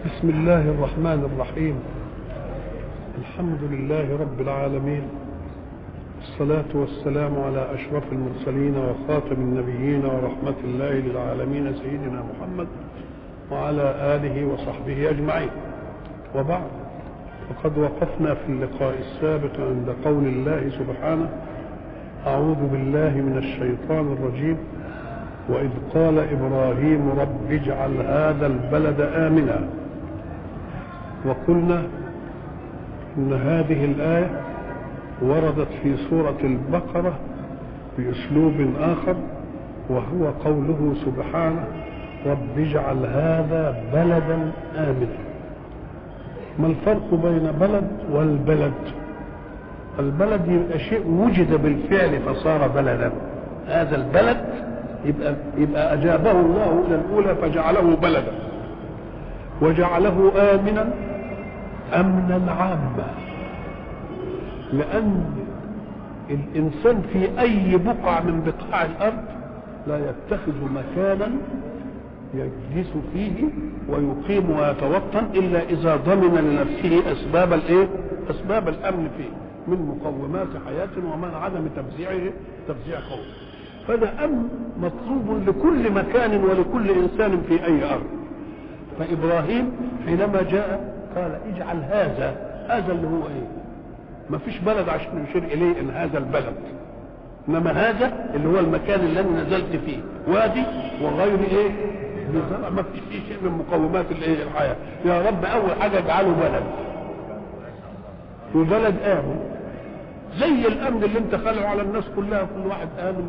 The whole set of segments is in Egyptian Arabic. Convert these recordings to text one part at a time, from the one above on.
بسم الله الرحمن الرحيم الحمد لله رب العالمين الصلاة والسلام على أشرف المرسلين وخاتم النبيين ورحمة الله للعالمين سيدنا محمد وعلى آله وصحبه أجمعين وبعد وقد وقفنا في اللقاء السابق عند قول الله سبحانه أعوذ بالله من الشيطان الرجيم وإذ قال إبراهيم رب اجعل هذا البلد آمنا وقلنا إن هذه الآية وردت في سورة البقرة بأسلوب آخر وهو قوله سبحانه رب اجعل هذا بلدا آمنا ما الفرق بين بلد والبلد البلد يبقى شيء وجد بالفعل فصار بلدا هذا البلد يبقى يبقى اجابه الله الى الاولى فجعله بلدا وجعله امنا امنا عاما لان الانسان في اي بقعه من بقاع الارض لا يتخذ مكانا يجلس فيه ويقيم ويتوطن الا اذا ضمن لنفسه اسباب الايه؟ اسباب الامن فيه من مقومات حياه ومن عدم تفزيعه تفزيع قوم. فده امن مطلوب لكل مكان ولكل انسان في اي ارض. فابراهيم حينما جاء قال اجعل هذا هذا اللي هو ايه؟ ما فيش بلد عشان نشير اليه ان هذا البلد. انما هذا اللي هو المكان اللي انا نزلت فيه وادي وغير ايه؟ بالزرع ما فيش فيه شيء من مقومات الايه الحياه يا رب اول حاجه اجعله بلد وبلد امن زي الامن اللي انت خلقه على الناس كلها كل واحد امن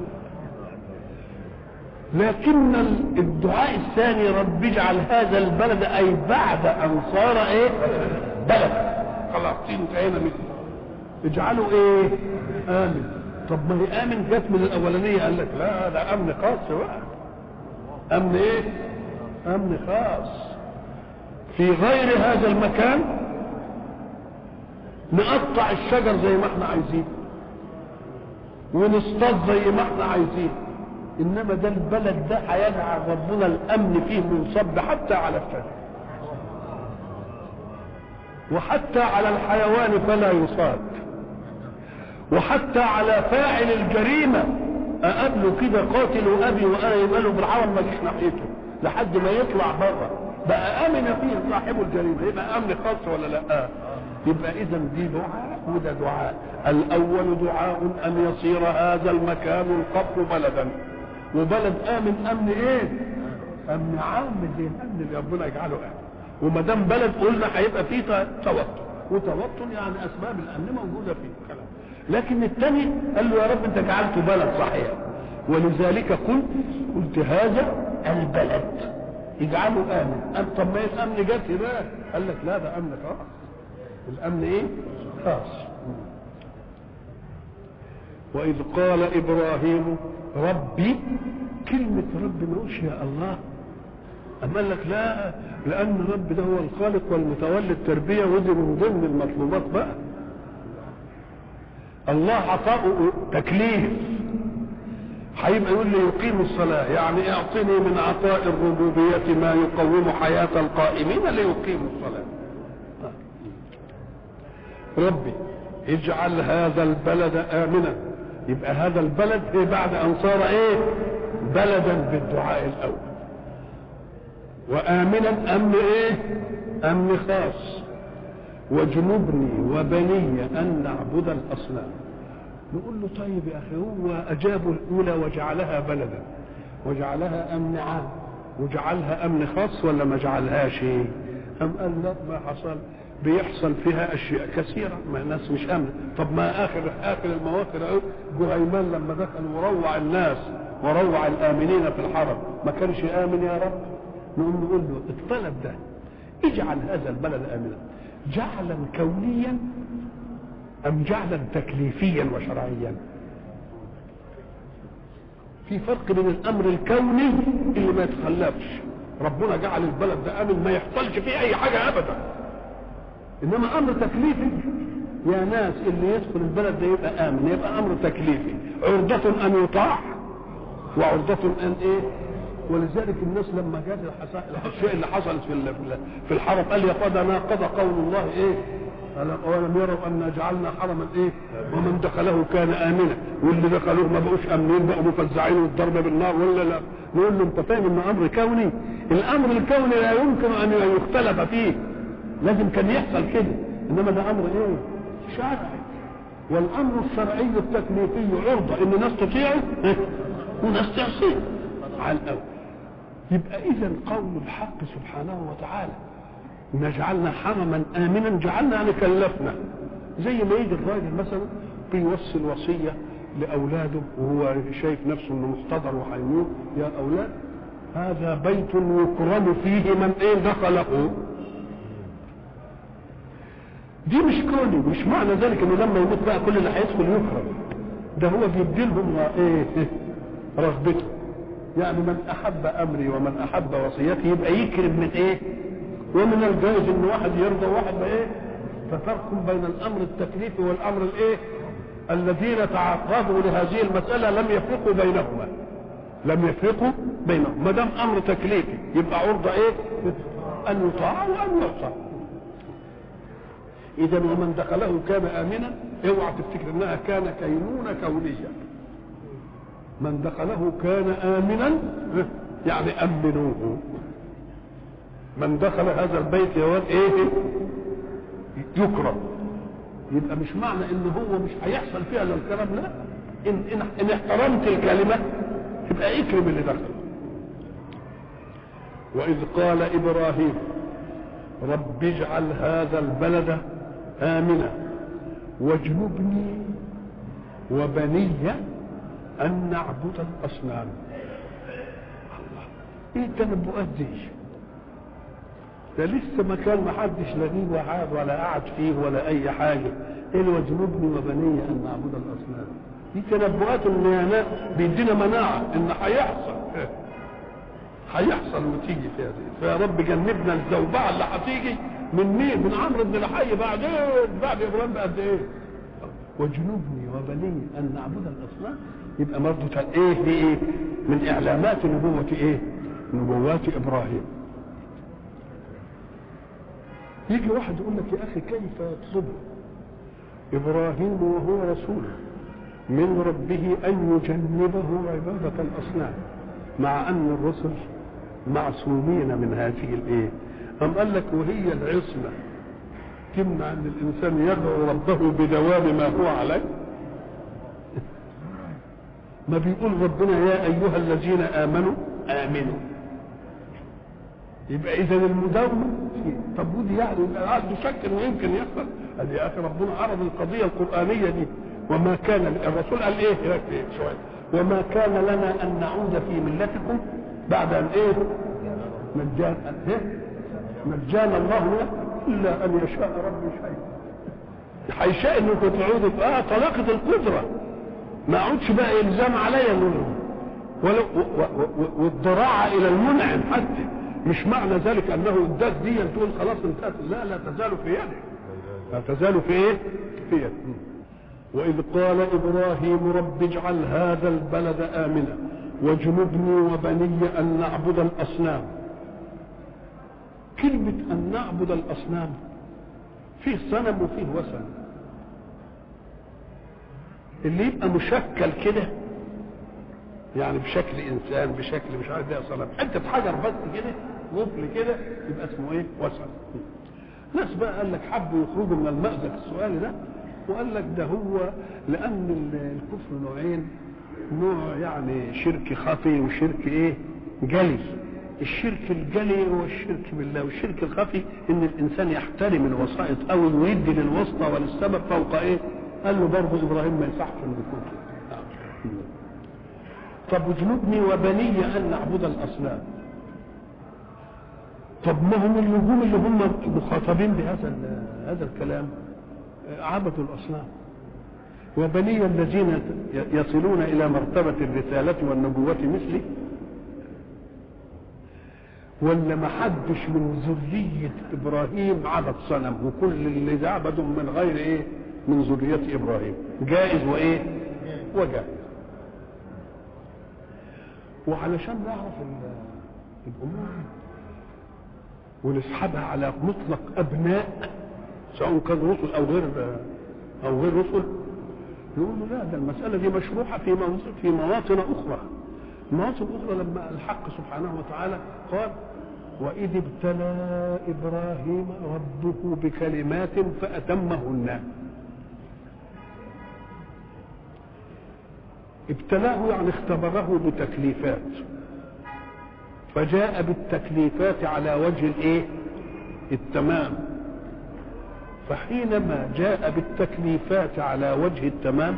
لكن الدعاء الثاني رب اجعل هذا البلد اي بعد ان صار ايه بلد خلاص انتهينا منه اجعله ايه امن طب ما هي امن جت من الاولانيه قال لك لا ده امن خاص بقى امن ايه امن خاص في غير هذا المكان نقطع الشجر زي ما احنا عايزين ونصطاد زي ما احنا عايزين انما ده البلد ده هيجعل ربنا الامن فيه منصب حتى على الشجر وحتى على الحيوان فلا يصاد وحتى على فاعل الجريمه اقابله كده قاتل ابي وانا يبقى له بالعرض ما اجيش ناحيته لحد ما يطلع بره بقى امن فيه صاحب الجريمه يبقى امن خاص ولا لا يبقى اذا دي دعاء وده دعاء الاول دعاء ان يصير هذا المكان القبر بلدا وبلد امن امن ايه امن عام زي الامن اللي ربنا يجعله امن وما دام بلد قلنا هيبقى فيه توتر وتوتر يعني اسباب الامن موجوده فيه كلام لكن الثاني قال له يا رب انت جعلته بلد صحيح ولذلك قلت قلت هذا البلد اجعله امن أم طب ما الامن جت هناك قال لك لا ده امن خاص الامن ايه خاص واذ قال ابراهيم ربي كلمه ربي ما يقولش يا الله أما قال لك لا لأن رب ده هو الخالق والمتولي التربية ودي من ضمن المطلوبات بقى الله عطاؤه تكليف هيبقى يقول لي يقيم الصلاة يعني اعطني من عطاء الربوبية ما يقوم حياة القائمين ليقيموا الصلاة ربي اجعل هذا البلد آمنا يبقى هذا البلد إيه بعد أن صار إيه بلدا بالدعاء الأول وآمنا أمن إيه أمن خاص واجنبني وبني ان نعبد الاصنام نقول له طيب يا اخي هو اجابوا الاولى وجعلها بلدا وجعلها امن عام وجعلها امن خاص ولا ما جعلهاش ام قال لا ما حصل بيحصل فيها اشياء كثيره ما الناس مش امن طب ما اخر اخر المواقف اهو جهيمان لما دخل وروع الناس وروع الامنين في الحرم ما كانش امن يا رب نقوم نقول له الطلب ده اجعل هذا البلد امنا جعلا كونيا ام جعلا تكليفيا وشرعيا في فرق بين الامر الكوني اللي ما يتخلفش ربنا جعل البلد ده امن ما يحصلش فيه اي حاجه ابدا انما امر تكليفي يا ناس اللي يدخل البلد ده يبقى امن يبقى امر تكليفي عرضة ان يطاع وعرضة ان ايه ولذلك الناس لما جات الشيء اللي حصلت في في الحرم قال يا قد ناقض قول الله ايه ولم يروا ان جعلنا حرما ايه ومن دخله كان امنا واللي دخلوه ما بقوش امنين بقوا مفزعين والضرب بالنار ولا لا نقول له انت فاهم ان امر كوني الامر الكوني لا يمكن ان يختلف فيه لازم كان يحصل كده انما ده امر ايه شرعي والامر الشرعي التكليفي عرضه ان ناس تطيعه وناس تعصيه على الاول يبقى اذا قول الحق سبحانه وتعالى ان جعلنا حرما امنا جعلنا يعني كلفنا زي ما يجي الراجل مثلا بيوصي الوصيه لاولاده وهو شايف نفسه انه محتضر وهيموت يا اولاد هذا بيت يكرم فيه من ايه دخله دي مش كوني مش معنى ذلك انه لما يموت بقى كل اللي هيدخل يكرم ده هو بيدي لهم ايه رغبته يعني من احب امري ومن احب وصيتي يبقى يكرم من ايه ومن الجائز ان واحد يرضى وواحد ايه ففرق بين الامر التكليفي والامر الايه الذين تعرضوا لهذه المساله لم يفرقوا بينهما لم يفرقوا بينهما ما دام امر تكليفي يبقى عرضه ايه ان يطاع وان يعصى اذا ومن دخله كان امنا اوعى تفتكر انها كان كينونه كونيه من دخله كان امنا يعني امنوه من دخل هذا البيت يوان ايه يكرم يبقى مش معنى ان هو مش هيحصل فيها الا الكرم لا ان, إن, إن احترمت الكلمه يبقى اكرم اللي دخل واذ قال ابراهيم رب اجعل هذا البلد امنا واجنبني وبني ان نعبد الاصنام الله ايه التنبؤات دي ده لسه مكان ما حدش لاقيه وقعد ولا قعد فيه ولا اي حاجه ايه واجنبني وبني ان نعبد الاصنام دي تنبؤات ان بيدينا مناعه ان هيحصل هيحصل وتيجي فيها دي فيا رب جنبنا الزوبعه اللي هتيجي من مين؟ من عمرو بن الحي بعد ايه؟ بعد ابراهيم بقد ايه؟ واجنبني وبني ان نعبد الاصنام يبقى برضه ايه دي ايه؟ من اعلامات نبوه ايه؟ نبوات ابراهيم يجي واحد يقول لك يا اخي كيف يطلب ابراهيم وهو رسول من ربه ان يجنبه عباده الاصنام مع ان الرسل معصومين من هذه الايه أم قال لك وهي العصمة تمنع أن الإنسان يدعو ربه بدوام ما هو عليه ما بيقول ربنا يا أيها الذين آمنوا آمنوا يبقى إذا المداومة طب ودي يعني عنده شك إنه يمكن يحصل قال يا أخي ربنا عرض القضية القرآنية دي وما كان الرسول قال إيه شوية وما كان لنا أن نعود في ملتكم بعد أن إيه مجان إيه مجانا الله الا ان يشاء ربي شيء هيشاء انكم تعودوا اه طلاقه القدره ما اقعدش بقى الزام عليا ولو والضراعه الى المنعم حتى مش معنى ذلك انه اداك دي تقول خلاص انتهت لا لا تزال في يدك لا تزال في ايه؟ في يدك واذ قال ابراهيم رب اجعل هذا البلد امنا واجنبني وبني ان نعبد الاصنام كلمة أن نعبد الأصنام فيه صنم وفيه وثن اللي يبقى مشكل كده يعني بشكل إنسان بشكل مش عارف ده صنم حتة حجر بس كده غفل كده يبقى اسمه إيه؟ وثن ناس بقى قال لك حبوا يخرجوا من المأزق السؤال ده وقال لك ده هو لأن الكفر نوعين نوع يعني شرك خفي وشرك إيه؟ جلي الشرك الجلي هو الشرك بالله والشرك الخفي ان الانسان يحترم الوسائط او ويدي للوسطى وللسبب فوق ايه قال له برضه ابراهيم ما يصحش انه يكون طب اجنبني وبني ان نعبد الاصنام طب ما هم النجوم اللي هم مخاطبين بهذا هذا الكلام عبدوا الاصنام وبني الذين يصلون الى مرتبه الرساله والنبوه مثلي ولا ما حدش من ذرية إبراهيم عبد صنم وكل اللي عبدوا من غير إيه؟ من ذرية إبراهيم جائز وإيه؟ وجائز وعلشان نعرف الامور ونسحبها على مطلق ابناء سواء كان رسل او غير او غير رسل يقول لا ده المساله دي مشروحه في في مواطن اخرى مواطن اخرى لما الحق سبحانه وتعالى قال واذ ابتلى ابراهيم ربه بكلمات فاتمهن ابتلاه يعني اختبره بتكليفات فجاء بالتكليفات على وجه الايه التمام فحينما جاء بالتكليفات على وجه التمام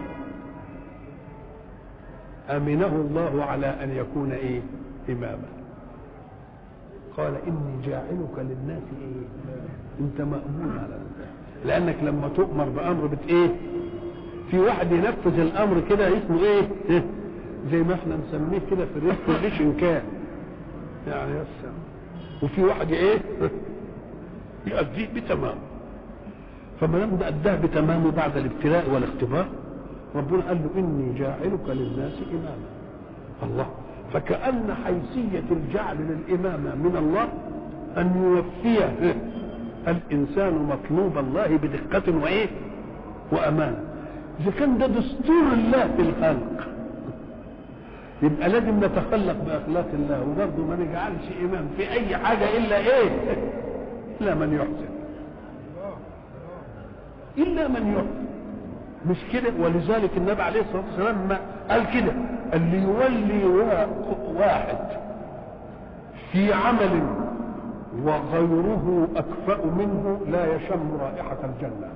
امنه الله على ان يكون ايه اماما قال اني جاعلك للناس ايه انت مامون على لانك لما تؤمر بامر بت ايه في واحد ينفذ الامر كده اسمه ايه زي ما احنا نسميه كده في الرزق ليش ان كان يعني بس وفي واحد ايه يؤديه بتمام فما لم اداه بتمامه بعد الابتلاء والاختبار ربنا قال له اني جاعلك للناس اماما الله فكأن حيثية الجعل للإمامة من الله أن يوفي الإنسان مطلوب الله بدقة وإيه وأمانة إذا كان ده دستور الله في الخلق يبقى لازم نتخلق بأخلاق الله وبرضه ما نجعلش إمام في أي حاجة إلا إيه إلا من يحسن إلا من يحسن مش كده ولذلك النبي عليه الصلاة والسلام ما قال كده اللي يولي واحد في عمل وغيره أكفأ منه لا يشم رائحة الجنة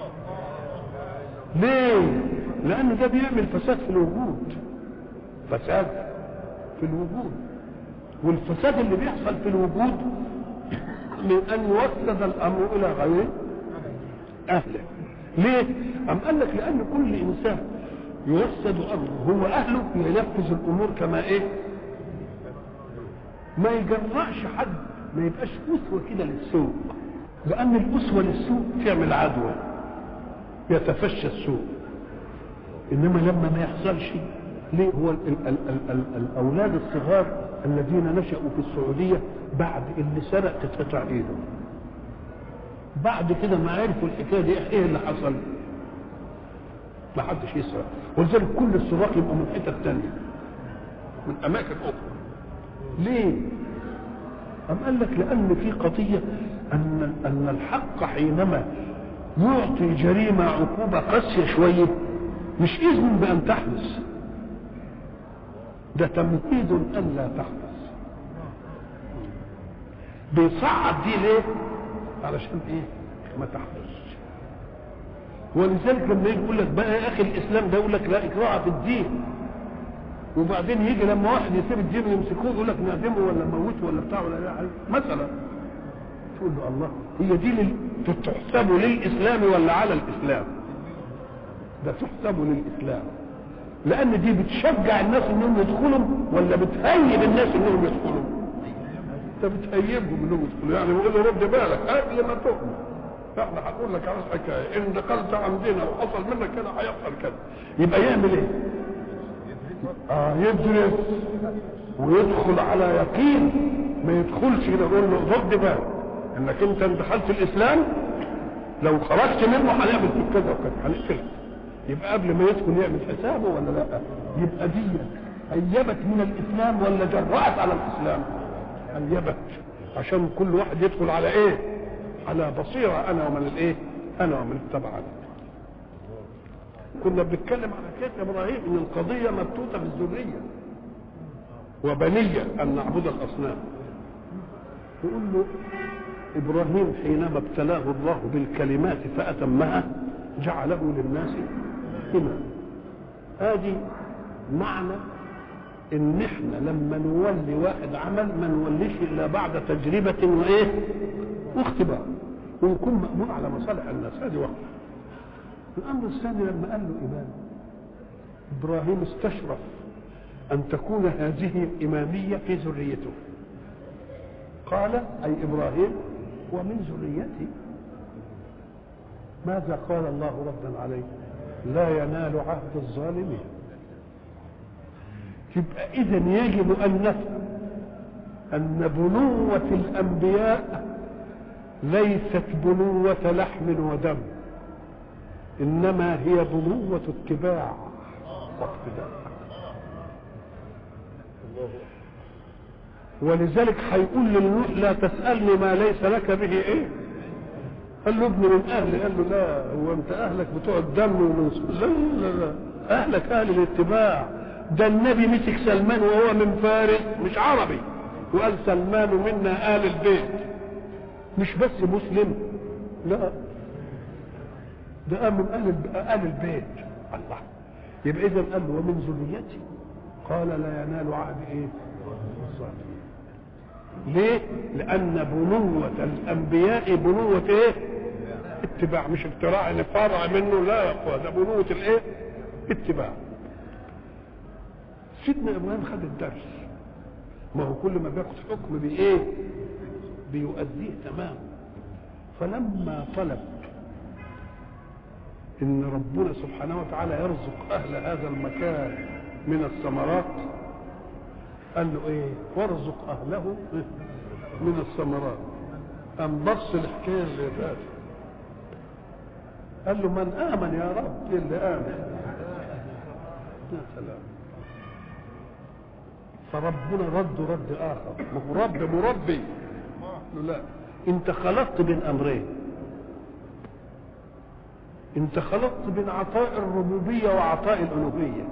ليه لان ده بيعمل فساد في الوجود فساد في الوجود والفساد اللي بيحصل في الوجود من ان يوسد الامر الى غير اهله ليه ام قال لك لان كل انسان يوسد امره هو اهله ينفذ الامور كما ايه ما يجرأش حد ما يبقاش اسوه كده للسوء لان الاسوه للسوء تعمل عدوى يتفشى السوء انما لما ما يحصلش ليه هو ال ال ال ال ال الاولاد الصغار الذين نشأوا في السعودية بعد اللي سرق تتقطع ايده بعد كده ما عرفوا الحكايه دي ايه اللي حصل ما حدش يسرق ولذلك كل السراق يبقوا من حتت تانية من اماكن اخرى ليه أم قال لك لأن في قضية أن أن الحق حينما يعطي جريمة عقوبة قاسية شوية مش إذن بأن تحدث ده تمهيد أن لا تحدث بيصعد دي ليه؟ علشان إيه؟ ما تحدثش ولذلك لما يجي يقول لك بقى يا أخي الإسلام ده يقول لك لا إكراه في الدين وبعدين يجي لما واحد يسيب الدين ويمسكوه يقول لك نعدمه ولا نموته ولا بتاع ولا لا مثلا تقول له الله هي دي لل... تحسب للاسلام ولا على الاسلام ده تحسب للاسلام لان دي بتشجع الناس انهم يدخلوا ولا بتهيب الناس انهم يدخلوا انت بتهيبهم انهم يدخلوا يعني بيقول له رد بالك قبل ما تؤمن احنا هنقول لك على الحكايه ان دخلت عندنا وحصل منك كده هيحصل كده يبقى يعمل ايه؟ اه يدرس ويدخل على يقين ما يدخلش كده يقول له رد بالك انك انت دخلت الاسلام لو خرجت منه هنعمل فيك كذا وكذا هنقتلك يبقى قبل ما يدخل يعمل حسابه ولا لا يبقى دي هيبت من الاسلام ولا جرأت على الاسلام هيبت عشان كل واحد يدخل على ايه على بصيره انا ومن الايه انا ومن اتبعني كنا بنتكلم على حكايه ابراهيم ان القضيه مبتوته في الذريه وبنيه ان نعبد الاصنام يقول له ابراهيم حينما ابتلاه الله بالكلمات فاتمها جعله للناس اماما ادي معنى ان احنا لما نولي واحد عمل ما نوليش الا بعد تجربه وايه واختبار ونكون مامون على مصالح الناس هذه واحده الامر الثاني لما قال له امام ابراهيم استشرف ان تكون هذه الاماميه في ذريته قال اي ابراهيم ومن ذريتي ماذا قال الله ردا عليه لا ينال عهد الظالمين يبقى اذا يجب ان نفهم ان بنوة الانبياء ليست بنوة لحم ودم انما هي بنوة اتباع واقتداء ولذلك هيقول للنوح لا تسألني ما ليس لك به ايه قال له ابن من اهلي قال له لا هو انت اهلك بتوع الدم والنصوص لا لا لا اهلك اهل الاتباع ده النبي مسك سلمان وهو من فارس مش عربي وقال سلمان منا اهل البيت مش بس مسلم لا ده قال من اهل اهل البيت الله يبقى اذا قال له ومن ذريتي قال لا ينال عهد ايه الظالمين ليه لان بنوة الانبياء بنوة ايه اتباع مش اختراع ان فرع منه لا يا اخوة ده بنوة الايه اتباع سيدنا ابراهيم خد الدرس ما هو كل ما بياخد حكم بايه بيؤديه تمام فلما طلب ان ربنا سبحانه وتعالى يرزق اهل هذا المكان من الثمرات قال له ايه وارزق اهله من الثمرات ام بص الحكايه اللي فاتت قال له من امن يا رب اللي امن يا سلام فربنا رد رد اخر ما هو رب مربي قال له لا انت خلطت بين امرين انت خلطت بين عطاء الربوبيه وعطاء الالوهيه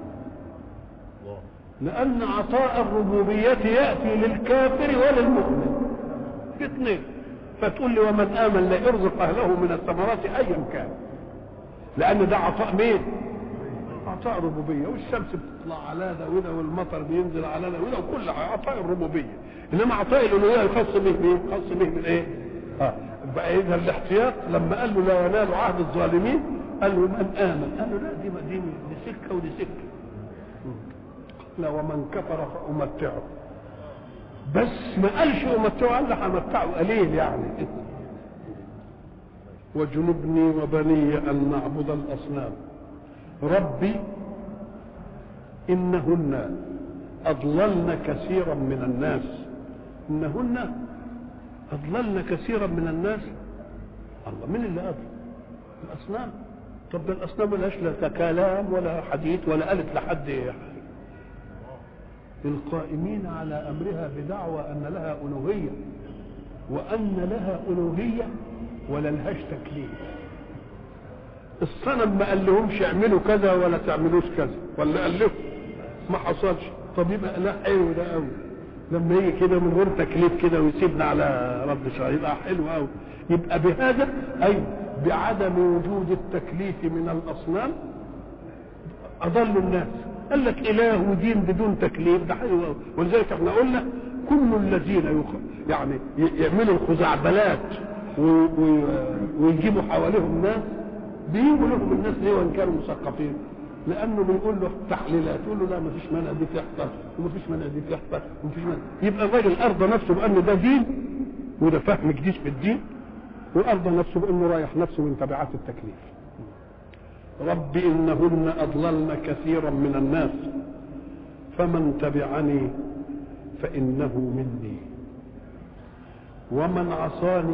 لان عطاء الربوبيه ياتي للكافر وللمؤمن اثنين فتقول لي ومن امن لا يرزق اهله من الثمرات ايا كان لان ده عطاء مين عطاء الربوبيه والشمس بتطلع على ده وده والمطر بينزل على ده وده وكل حاجه عطاء الربوبيه انما عطاء الالوهيه الخاص به مين خاص به من ايه اه بقى اذا الاحتياط لما قال له لا ينال عهد الظالمين قال له من امن قال له لا دي دي دي سكه ودي سكه لا ومن كفر فامتعه بس ما قالش امتعه قال له همتعه قليل يعني وجنبني وبني ان نعبد الاصنام ربي انهن اضللن كثيرا من الناس انهن اضللن كثيرا من الناس الله من اللي اضل الاصنام طب ده الاصنام ملهاش لا كلام ولا حديث ولا قالت لحد القائمين على امرها بدعوى ان لها الوهيه وان لها الوهيه ولا لهاش تكليف الصنم ما قال لهمش اعملوا كذا ولا تعملوش كذا ولا قال لهم ما حصلش طب يبقى لا حلو ده قوي لما يجي كده من غير تكليف كده ويسيبنا على رد شرع يبقى حلو قوي يبقى بهذا اي بعدم وجود التكليف من الاصنام اضل الناس قال لك اله ودين بدون تكليف ده حلو قوي ولذلك احنا قلنا كل الذين يخ... يعني يعملوا الخزعبلات و... و... ويجيبوا حواليهم ناس بيجوا لهم الناس ليه وان كانوا مثقفين لانه بيقول له تحليلات يقول له لا ما فيش مانع دي تحصل وما فيش مانع دي تحصل وما فيش مانع يبقى الراجل ارضى نفسه بان ده دين وده فهم جديد في الدين وارضى نفسه بانه رايح نفسه من تبعات التكليف رب انهن اضللن كثيرا من الناس فمن تبعني فانه مني ومن عصاني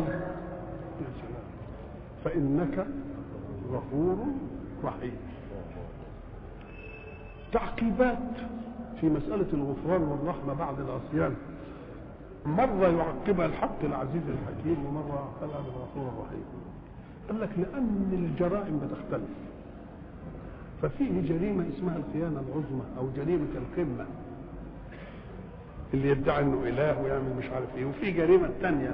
فانك غفور رحيم تعقيبات في مسألة الغفران والرحمة بعد العصيان مرة يعقبها الحق العزيز الحكيم ومرة قالها بالغفور الرحيم قال لك لأن الجرائم بتختلف ففيه جريمة اسمها الخيانة العظمى أو جريمة القمة اللي يدعي انه اله ويعمل مش عارف ايه وفي جريمه ثانيه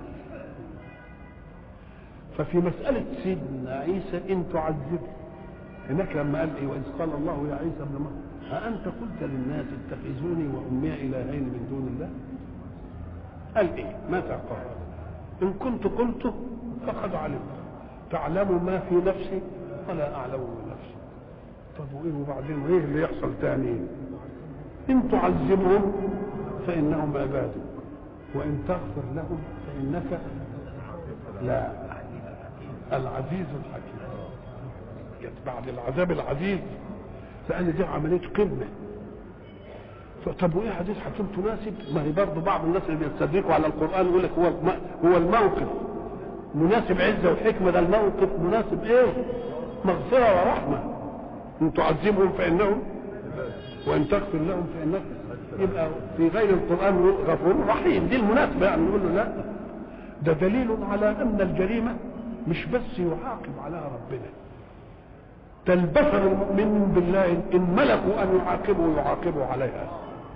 ففي مساله سيدنا عيسى ان تعذبه هناك لما قال ايه واذ قال الله يا عيسى ابن مريم أأنت قلت للناس اتخذوني وأمي إلهين من دون الله؟ قال إيه؟ ماذا قال؟ إن كنت قلته فقد علمت تعلم ما في نفسي ولا أعلم من نفسي طب وإيه وبعدين وإيه اللي يحصل تاني؟ إن تعذبهم فإنهم عبادك وإن تغفر لهم فإنك لا العزيز الحكيم بعد العذاب العزيز لأن دي عملية قمة طب وايه حديث حكيم تناسب ما هي برضه بعض الناس اللي بيستدركوا على القران يقول لك هو هو الموقف مناسب عزه وحكمه ده الموقف مناسب ايه مغفره ورحمه ان تعذبهم فانهم وان تغفر لهم فانك يبقى في غير القران غفور رحيم دي المناسبه يعني نقول له لا ده دليل على ان الجريمه مش بس يعاقب عليها ربنا ده البشر المؤمنين بالله ان ملكوا ان يعاقبوا يعاقبوا عليها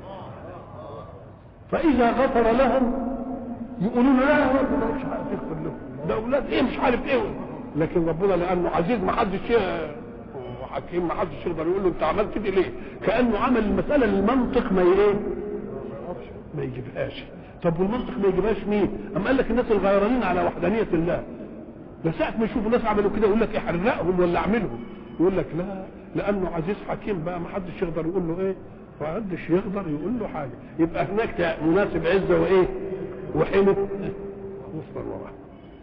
فاذا غفر لهم يقولوا له لا يا رب مالكش حق تغفر لهم ده اولاد ايه مش عارف ايه لكن ربنا لانه عزيز ما حدش وحكيم ما حدش يقدر يقول له انت عملت كده ليه؟ كانه عمل المساله للمنطق ما ايه؟ ما يجيبهاش طب والمنطق ما يجيبهاش مين؟ اما قال لك الناس الغيرانين على وحدانيه الله ده ساعة ما يشوفوا ناس عملوا كده يقول لك احرقهم ولا اعملهم يقول لك لا لانه عزيز حكيم بقى ما حدش يقدر يقول له ايه ما حدش يقدر يقول له حاجه يبقى هناك مناسب عزه وايه وحلم وصفا ورحمه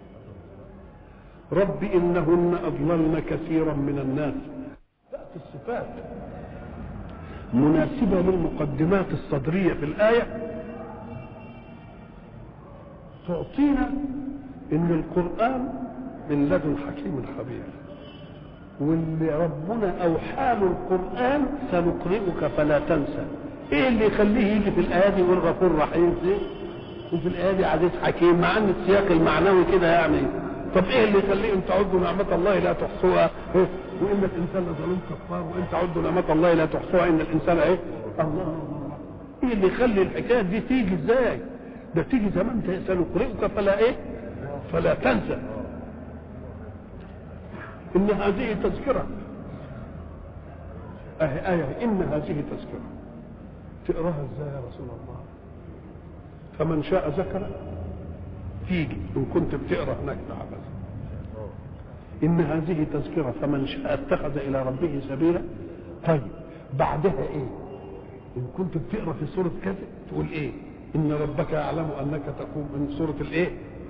رب انهن اضللن كثيرا من الناس تاتي الصفات مناسبه للمقدمات الصدريه في الايه تعطينا ان القران من لدن حكيم خبير واللي ربنا اوحى له القران سنقرئك فلا تنسى ايه اللي يخليه يجي في الايه دي يقول غفور رحيم دي وفي الايه دي عزيز حكيم مع ان السياق المعنوي كده يعني طب ايه اللي يخليه ان تعدوا نعمه الله لا تحصوها إيه؟ وان الانسان لظلوم كفار وان تعدوا نعمه الله لا تحصوها ان الانسان ايه الله ايه اللي يخلي الحكايه دي تيجي ازاي ده تيجي زمان سنقرئك فلا ايه فلا تنسى ان هذه تذكره اهي ايه ان هذه تذكره تقراها ازاي يا رسول الله فمن شاء ذكر تيجي ان كنت بتقرا هناك بس ان هذه تذكره فمن شاء اتخذ الى ربه سبيلا طيب بعدها ايه ان كنت بتقرا في سوره كذا تقول ايه ان ربك يعلم انك تقوم من سوره الايه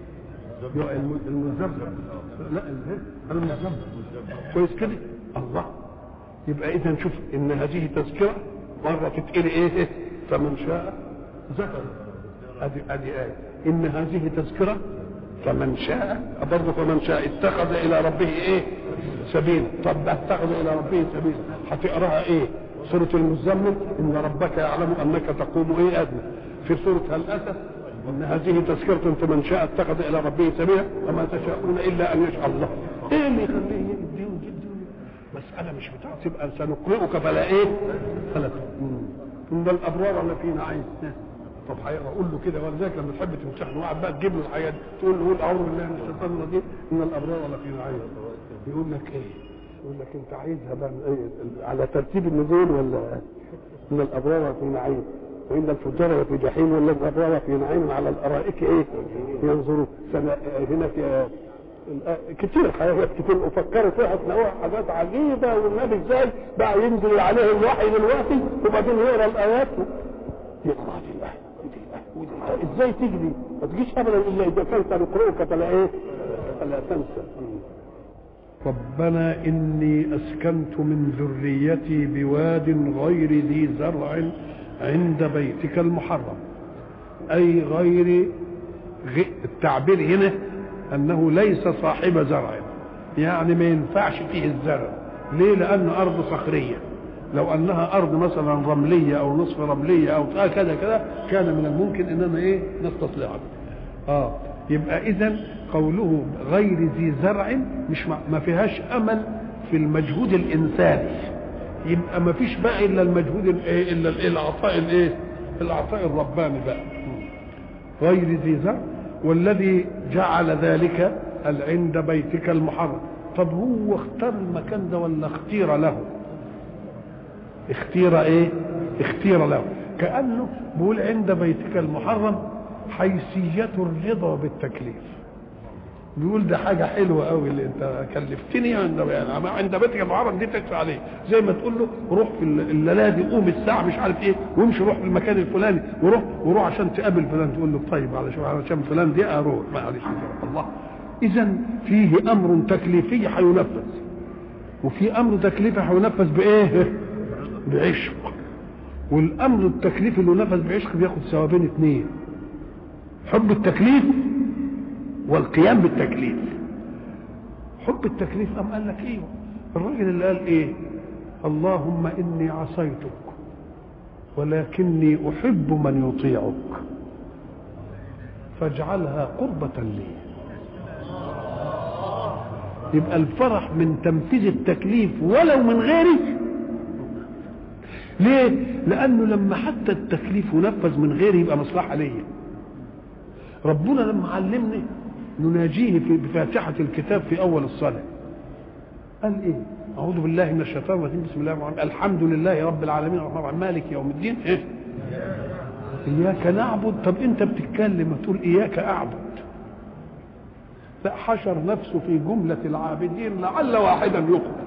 المزمل لا المزمل كويس كده الله يبقى اذا شوف ان هذه تذكره مره تتقري ايه فمن شاء ذكر ادي ادي ايه ان هذه تذكره فمن شاء برضه فمن شاء اتخذ الى ربه ايه سبيلا طب اتخذ الى ربه سبيلا هتقراها ايه سوره المزمل ان ربك يعلم انك تقوم ايه ادنى في سوره هل اتى ان هذه تذكره فمن شاء اتخذ الى ربه سبيلا وما تشاءون الا ان يشاء الله ايه اللي يخليه يدي ويجدي مساله مش بتاعت تبقى سنقرئك فلا ايه فلا ان الابرار لفي نعيم طب هيقرا قول له كده ولذلك لما تحب تمتحن واحد بقى تجيب له الحاجات دي تقول له قول اعوذ بالله من الشيطان الرجيم ان الابرار لفي نعيم يقول لك ايه؟ يقول لك انت عايزها بقى ايه على ترتيب النزول ولا ان الابرار في نعيم وان الفجار لفي جحيم ولا الابرار في نعيم على الارائك ايه؟ ينظرون هنا في كتير حاجات كتير وفكروا فيها تلاقوها حاجات عجيبه والنبي ازاي بقى ينزل عليه الوحي دلوقتي وبعدين يقرا الايات يقرا دي الايه ودي الايه ودي الايه ازاي تجري؟ ما تجيش ابدا الا اذا كان سنقرئك فلا ايه؟ فلا تنسى ربنا إني أسكنت من ذريتي بواد غير ذي زرع عند بيتك المحرم أي غير التعبير هنا أنه ليس صاحب زرع يعني ما ينفعش فيه الزرع ليه لأنه أرض صخرية لو أنها أرض مثلا رملية أو نصف رملية أو كذا كذا كان من الممكن أننا إيه نستصلحها آه يبقى إذا قوله غير ذي زرع مش ما فيهاش امل في المجهود الانساني يبقى ما فيش بقى الا المجهود الايه الا العطاء الايه العطاء الرباني بقى غير ذي زرع والذي جعل ذلك عند بيتك المحرم طب هو اختار المكان ده ولا اختير له اختير ايه اختير له كانه بيقول عند بيتك المحرم حيثيه الرضا بالتكليف بيقول ده حاجة حلوة قوي اللي انت كلفتني عند يعني عند بيتك المحرم دي تكفي عليه زي ما تقول له روح في الليلة دي قوم الساعة مش عارف ايه وامشي روح في المكان الفلاني وروح وروح عشان تقابل فلان تقول له طيب علشان علشان فلان دي اروح معلش الله اذا فيه امر تكليفي هينفذ وفي امر تكليفي هينفذ بايه؟ بعشق والامر التكليف اللي نفذ بعشق بياخد ثوابين اثنين حب التكليف والقيام بالتكليف حب التكليف قام قال لك ايوه الراجل اللي قال ايه اللهم اني عصيتك ولكني احب من يطيعك فاجعلها قربة لي يبقى الفرح من تنفيذ التكليف ولو من غيري ليه لانه لما حتى التكليف ينفذ من غيري يبقى مصلحه ليا ربنا لما علمني نناجيه في بفاتحه الكتاب في اول الصلاه قال ايه اعوذ بالله من الشيطان الرجيم بسم الله الرحمن الرحيم الحمد لله رب العالمين الرحمن الرحيم مالك يوم الدين إيه؟ اياك نعبد طب انت بتتكلم تقول اياك اعبد لا حشر نفسه في جملة العابدين لعل واحدا يقبل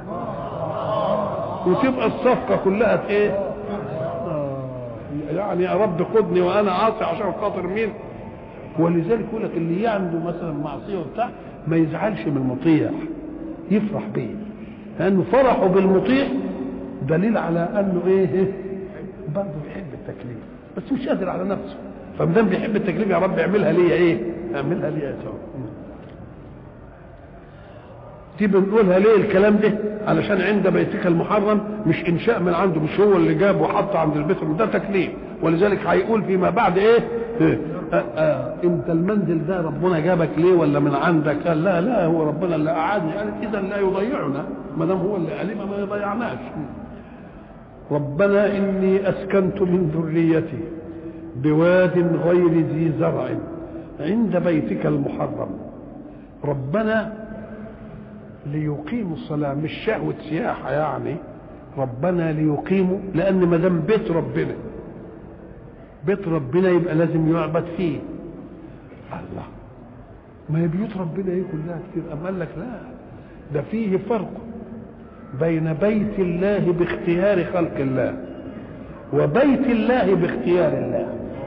وتبقى الصفقة كلها ايه آه يعني يا رب خدني وانا عاصي عشان خاطر مين ولذلك يقول لك اللي عنده مثلا معصية وبتاع ما يزعلش من المطيع يفرح بيه لانه فرحه بالمطيع دليل على انه ايه برضه بيحب التكليف بس مش قادر على نفسه فما دام بيحب التكليف يا رب اعملها ليا ايه اعملها ليا سوا دي بنقولها ليه الكلام ده علشان عند بيتك المحرم مش انشاء من عنده مش هو اللي جاب وحط عند البيت ده تكليف ولذلك هيقول فيما بعد ايه, إيه؟ آه آه انت المنزل ده ربنا جابك ليه ولا من عندك قال لا لا هو ربنا اللي قعدني قال اذا لا يضيعنا ما دام هو اللي علم ما يضيعناش ربنا اني اسكنت من ذريتي بواد غير ذي زرع عند بيتك المحرم ربنا ليقيموا الصلاة مش شهوة سياحة يعني ربنا ليقيموا لأن ما دام بيت ربنا بيت ربنا يبقى لازم يعبد فيه الله ما هي بيوت ربنا ايه كلها كتير أم قال لك لا ده فيه فرق بين بيت الله باختيار خلق الله وبيت الله باختيار الله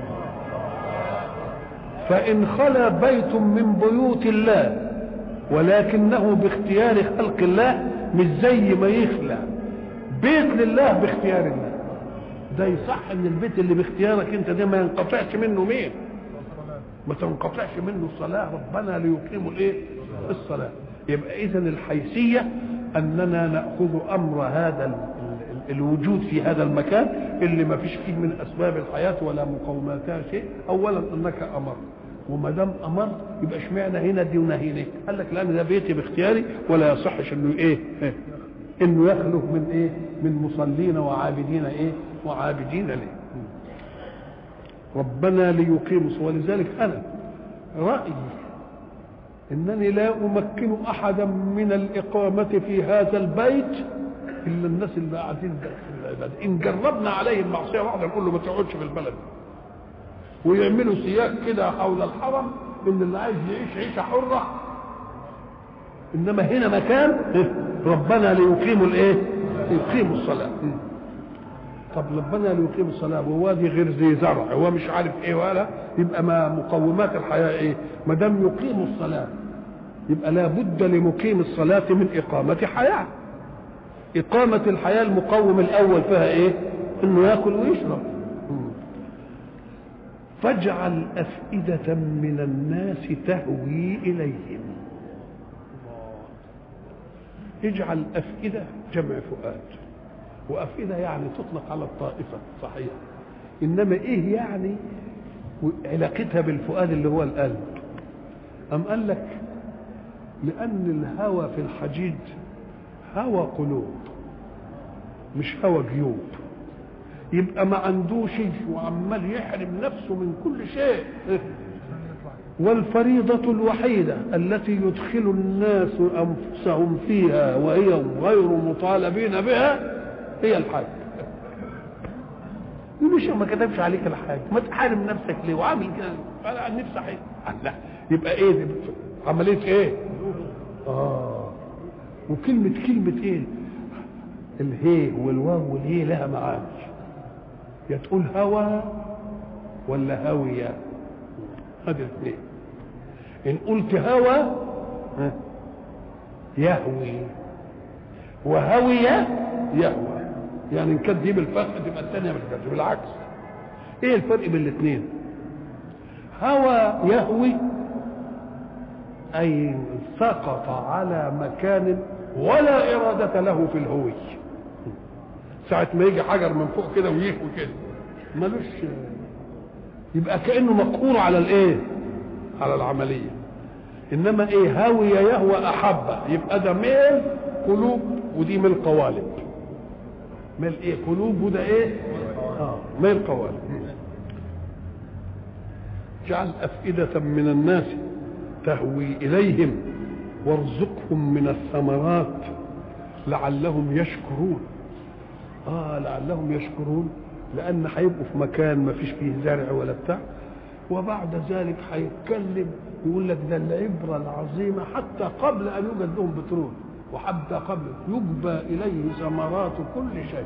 فإن خلا بيت من بيوت الله ولكنه باختيار خلق الله مش زي ما يخلى بيت لله باختيار الله ده يصح ان البيت اللي باختيارك انت ده ما ينقطعش منه مين ما تنقطعش منه الصلاة ربنا ليقيموا الايه الصلاة يبقى اذا الحيثية اننا نأخذ امر هذا الوجود في هذا المكان اللي ما فيش فيه من اسباب الحياة ولا مقوماتها شيء اولا انك امرت وما دام امرت يبقى اشمعنى هنا دي وهنا هنا قال لك لان ده بيتي باختياري ولا يصحش انه ايه, إيه؟ انه يخلو من ايه من مصلين وعابدين ايه وعابدين ليه ربنا ليقيموا ولذلك انا رايي انني لا امكن احدا من الاقامه في هذا البيت الا الناس اللي قاعدين في العباده ان جربنا عليه المعصيه واحده نقول له ما تقعدش في البلد ويعملوا سياج كده حول الحرم ان اللي عايز يعيش عيشه حره انما هنا مكان ربنا ليقيموا الايه يقيموا الصلاه طب ربنا ليقيموا الصلاه ووادي غير ذي زرع هو مش عارف ايه ولا يبقى ما مقومات الحياه ايه ما دام يقيموا الصلاه يبقى لابد لمقيم الصلاه من اقامه حياه اقامه الحياه المقوم الاول فيها ايه انه ياكل ويشرب فاجعل أفئدة من الناس تهوي إليهم اجعل أفئدة جمع فؤاد وأفئدة يعني تطلق على الطائفة صحيح إنما إيه يعني علاقتها بالفؤاد اللي هو القلب أم قال لك لأن الهوى في الحجيج هوى قلوب مش هوى جيوب يبقى ما عندوش وعمال يحرم نفسه من كل شيء والفريضة الوحيدة التي يدخل الناس أنفسهم فيها وهي غير مطالبين بها هي الحج مش ما كتبش عليك الحاج ما تحارم نفسك ليه وعامل كده انا عن نفسي حج لا يبقى ايه دي عمليه ايه اه وكلمه كلمه ايه الهي والواو والهي لها معاني يا تقول هوى ولا هاوية هذه الاثنين إن قلت هوى يهوي وهوي يهوى يعني ان كانت دي بالفتح تبقى الثانيه بالكسر بالعكس ايه الفرق بين الاثنين هوى يهوي اي سقط على مكان ولا اراده له في الهوي ساعة ما يجي حجر من فوق كده ويهوي كده ملوش يبقى كأنه مقهور على الايه على العملية انما ايه هاوي يهوى احبه يبقى ده ميل قلوب ودي ميل قوالب ميل ايه قلوب وده ايه اه ميل قوالب جعل أفئدة من الناس تهوي إليهم وارزقهم من الثمرات لعلهم يشكرون آه لعلهم يشكرون لأن هيبقوا في مكان ما فيش فيه زرع ولا بتاع وبعد ذلك هيتكلم يقول لك ده العبرة العظيمة حتى قبل أن يوجد لهم بترول وحتى قبل يجبى إليه ثمرات كل شيء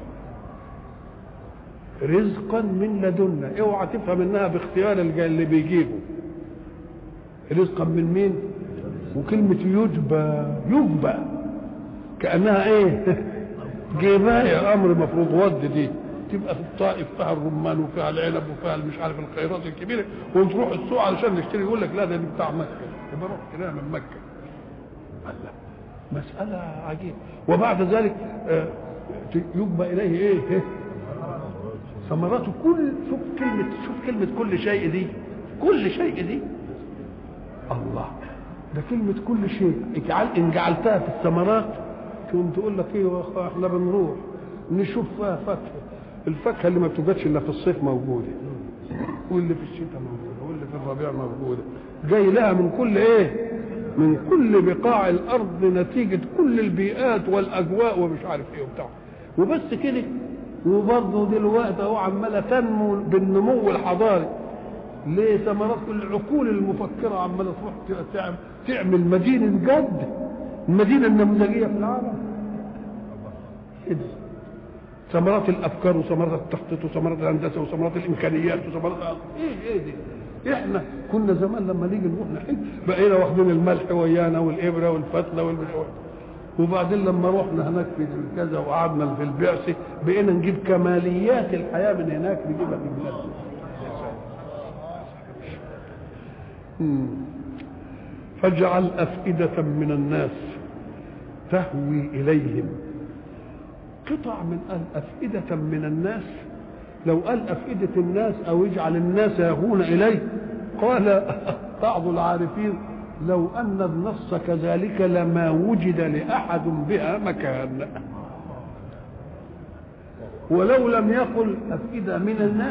رزقا من لدنا اوعى تفهم انها باختيار اللي بيجيبه رزقا من مين وكلمة يجبى يجبى كأنها ايه جباية امر مفروض ود دي تبقى في الطائف فيها الرمان وفيها العنب وفيها مش عارف الخيرات الكبيره وتروح السوق علشان نشتري يقول لك لا ده دي بتاع مكه يبقى روح اشتريها من مكه الله مسألة عجيبة وبعد ذلك يجبى إليه إيه؟ إيه؟ ثمراته كل شوف كلمة شوف كلمة كل شيء دي كل شيء دي الله ده كلمة كل شيء اجعل إن جعلتها في الثمرات تقوم تقول لك ايه احنا بنروح نشوف فيها فاكهة الفاكهة اللي ما بتوجدش إلا في الصيف موجودة واللي في الشتاء موجودة واللي في الربيع موجودة جاي لها من كل ايه من كل بقاع الارض نتيجة كل البيئات والاجواء ومش عارف ايه وبتاع وبس كده وبرضه دلوقتي اهو عماله تنمو بالنمو الحضاري ليه ثمرات كل العقول المفكره عماله تروح تعمل تعمل مدينه جد المدينه النموذجيه في العالم كده ثمرات الافكار وثمرات التخطيط وثمرات الهندسه وثمرات الامكانيات وثمرات ايه ايه دي احنا كنا زمان لما نيجي نروح نحج بقينا واخدين الملح ويانا والابره والفتله والمشوار وبعدين لما رحنا هناك في كذا وقعدنا في البعثه بقينا نجيب كماليات الحياه من هناك نجيبها في بلادنا فاجعل أفئدة من الناس تهوي إليهم قطع من قال أفئدة من الناس لو قال أفئدة الناس أو اجعل الناس يهون إليه قال بعض العارفين لو أن النص كذلك لما وجد لأحد بها مكان ولو لم يقل أفئدة من الناس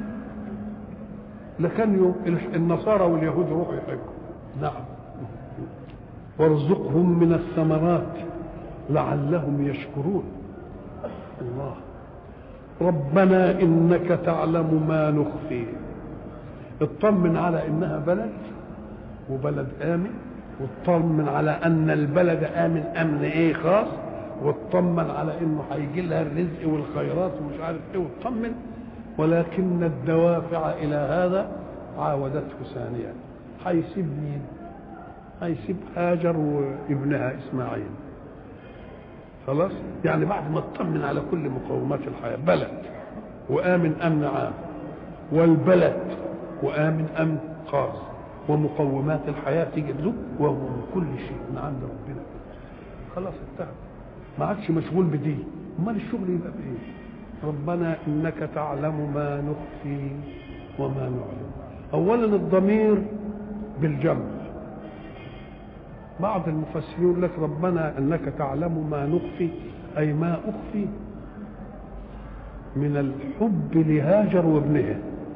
لكان النصارى واليهود يروحوا يحجوا نعم وارزقهم من الثمرات لعلهم يشكرون الله ربنا انك تعلم ما نخفي اطمن على انها بلد وبلد امن واطمن على ان البلد امن امن ايه خاص واطمن على انه هيجي لها الرزق والخيرات ومش عارف ايه واطمن ولكن الدوافع الى هذا عاودته ثانيا هيسيب مين هيسيب هاجر وابنها اسماعيل خلاص يعني بعد ما اطمن على كل مقومات الحياه بلد وامن امن عام والبلد وامن امن خاص ومقومات الحياه تيجي له وهو من كل شيء من عند ربنا خلاص انتهى ما عادش مشغول بدي امال الشغل يبقى بايه ربنا انك تعلم ما نخفي وما نعلم اولا الضمير بالجمع بعض المفسرين يقول لك ربنا انك تعلم ما نخفي اي ما اخفي من الحب لهاجر وابنها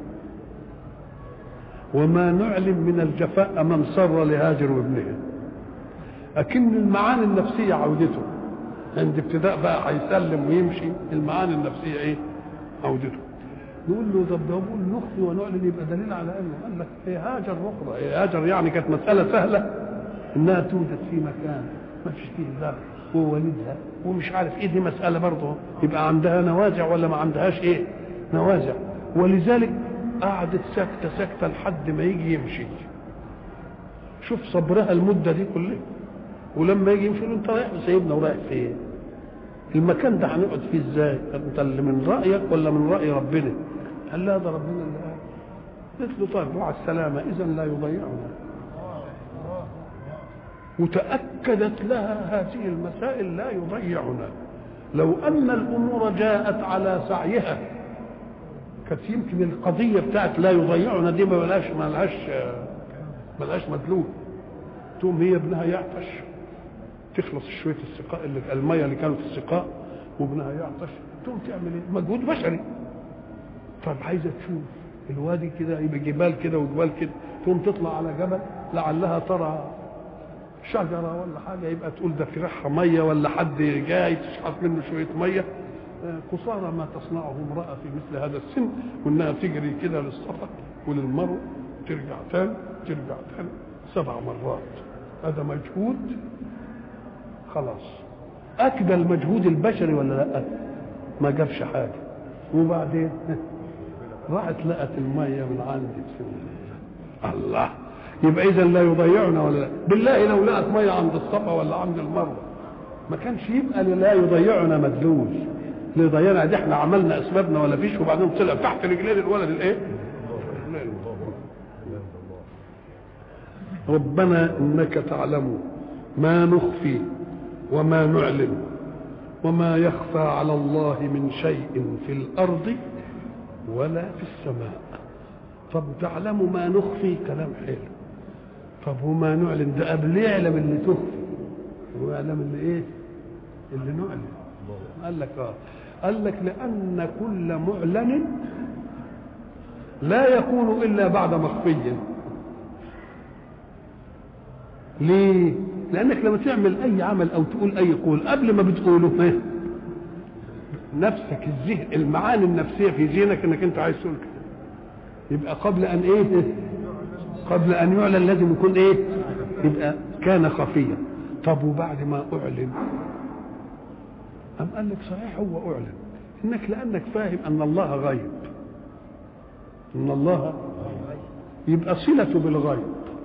وما نعلم من الجفاء من صر لهاجر وابنها لكن المعاني النفسيه عودته عند ابتداء بقى هيسلم ويمشي المعاني النفسيه ايه عودته نقول له طب ده بقول نخفي ونعلن يبقى دليل على انه قال لك هي هاجر اخرى هي هاجر يعني كانت مساله سهله انها توجد في مكان ما فيش فيه زرع ووالدها ومش عارف ايه دي مساله برضه يبقى عندها نوازع ولا ما عندهاش ايه نوازع ولذلك قعدت ساكته ساكته لحد ما يجي يمشي شوف صبرها المده دي كلها ولما يجي يمشي انت رايح سيبنا ورايح فين المكان ده هنقعد فيه ازاي انت اللي من رايك ولا من راي ربنا قال لا ده ربنا اللي قال قلت له طيب مع السلامه اذا لا يضيعنا وتاكدت لها هذه المسائل لا يضيعنا لو ان الامور جاءت على سعيها كانت يمكن القضيه بتاعت لا يضيعنا دي ما بلاش ما لهاش ما لهاش مدلول تقوم هي ابنها يعطش تخلص شويه السقاء اللي الميه اللي كانوا في السقاء وابنها يعطش تقوم تعمل ايه؟ مجهود بشري طب عايزه تشوف الوادي كده يبقى جبال كده وجبال كده تقوم تطلع على جبل لعلها ترى شجره ولا حاجه يبقى تقول ده في ريحها ميه ولا حد جاي تشحط منه شويه ميه قصارى ما تصنعه امراه في مثل هذا السن وانها تجري كده للصفا وللمرء ترجع تاني ترجع تاني سبع مرات هذا مجهود خلاص اكدى المجهود البشري ولا لا ما جابش حاجه وبعدين راحت لقت الميه من عندي الله يبقى اذا لا يضيعنا ولا لا بالله لو لقت ميه عند الصفا ولا عند المروه ما كانش يبقى لا يضيعنا مدلول يضيعنا دي احنا عملنا اسبابنا ولا فيش وبعدين طلع تحت رجلين الولد الايه ربنا انك تعلم ما نخفي وما نعلن وما يخفى على الله من شيء في الارض ولا في السماء طب تعلم ما نخفي كلام حلو طب وما نعلن ده قبل يعلم اللي تخفي ويعلم اللي ايه اللي نعلن قال لك اه قال لك لان كل معلن لا يكون الا بعد مخفي ليه لانك لما تعمل اي عمل او تقول اي قول قبل ما بتقوله ايه نفسك الذهن المعاني النفسيه في ذهنك انك انت عايز تقول كده يبقى قبل ان ايه قبل ان يعلن لازم يكون ايه يبقى كان خفيا طب وبعد ما اعلن أم قال لك صحيح هو اعلن انك لانك فاهم ان الله غيب ان الله يبقى صلته بالغيب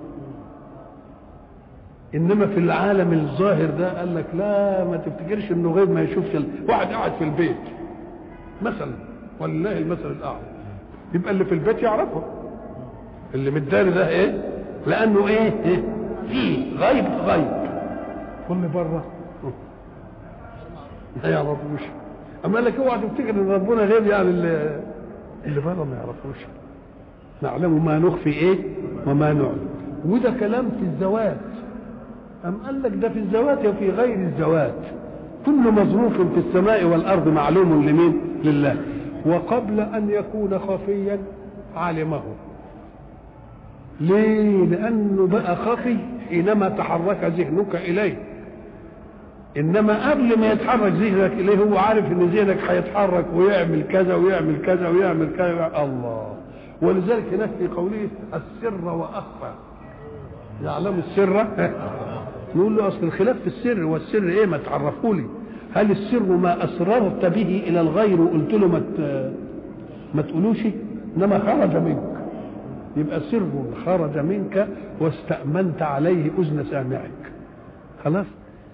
انما في العالم الظاهر ده قال لك لا ما تفتكرش انه غيب ما يشوفش واحد قاعد في البيت مثلا ولله المثل الاعلى يبقى اللي في البيت يعرفه اللي متداري ده ايه لانه ايه, إيه؟ في غيب غيب كل بره ما يعرفوش اما قال لك اوعى تفتكر ان ربنا غيب يعني اللي, اللي بره ما يعرفوش نعلم ما نخفي ايه وما نعلم وده كلام في الزواج أم قال لك ده في الزوات وفي غير الزوات كل مظروف في السماء والأرض معلوم لمين لله وقبل أن يكون خفيا علمه ليه لأنه بقى خفي حينما تحرك ذهنك إليه إنما قبل ما يتحرك ذهنك إليه هو عارف إن ذهنك هيتحرك ويعمل كذا ويعمل كذا ويعمل كذا الله ولذلك هناك في قوله السر وأخفى يعلم السر يقول له اصل الخلاف في السر والسر ايه ما تعرفوا لي هل السر ما اسررت به الى الغير وقلت له ما ما تقولوش انما خرج منك يبقى سر خرج منك واستأمنت عليه اذن سامعك خلاص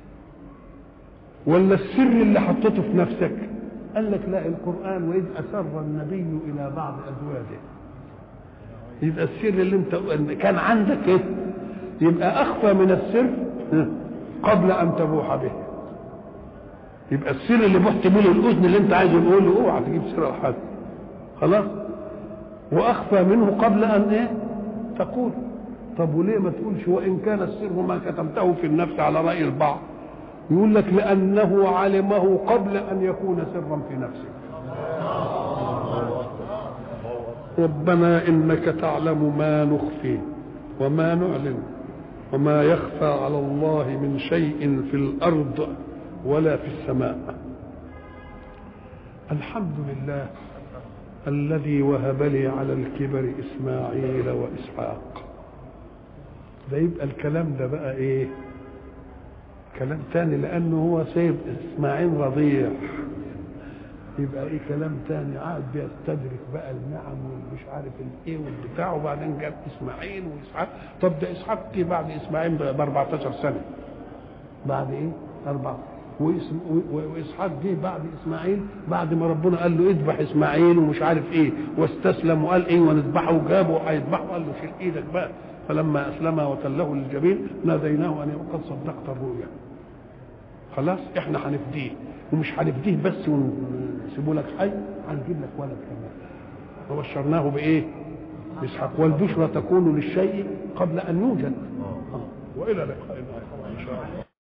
ولا السر اللي حطيته في نفسك قال لك لا القرآن وإذ أسر النبي إلى بعض أزواجه يبقى السر اللي انت كان عندك ايه يبقى اخفى من السر قبل ان تبوح به يبقى السر اللي بحت به الاذن اللي انت عايز تقوله اوعى تجيب سر حد خلاص واخفى منه قبل ان ايه تقول طب وليه ما تقولش وان كان السر ما كتمته في النفس على راي البعض يقول لك لانه علمه قبل ان يكون سرا في نفسه ربنا انك تعلم ما نخفي وما نعلن وما يخفى على الله من شيء في الارض ولا في السماء الحمد لله الذي وهب لي على الكبر اسماعيل واسحاق ده يبقى الكلام ده بقى ايه كلام تاني لانه هو سايب اسماعيل رضيع يبقى ايه كلام تاني قاعد بيستدرك بقى النعم والمش عارف الايه والبتاع وبعدين جاب اسماعيل واسحاق طب ده اسحاق جه بعد اسماعيل ب 14 سنه بعد ايه؟ اربع وإسم- و- و- واسحاق جه بعد اسماعيل بعد ما ربنا قال له اذبح اسماعيل ومش عارف ايه واستسلم وقال ايه ونذبحه وجابه وهيذبحه قال له شيل ايدك بقى فلما اسلم وتله للجبين ناديناه ان قد صدقت الرؤيا خلاص احنا هنفديه ومش هنفديه بس ونسيبه لك حي هنجيب لك ولد كمان وبشرناه بايه؟ باسحاق والبشرى تكون للشيء قبل ان يوجد آه. والى لقاء اخر ان شاء الله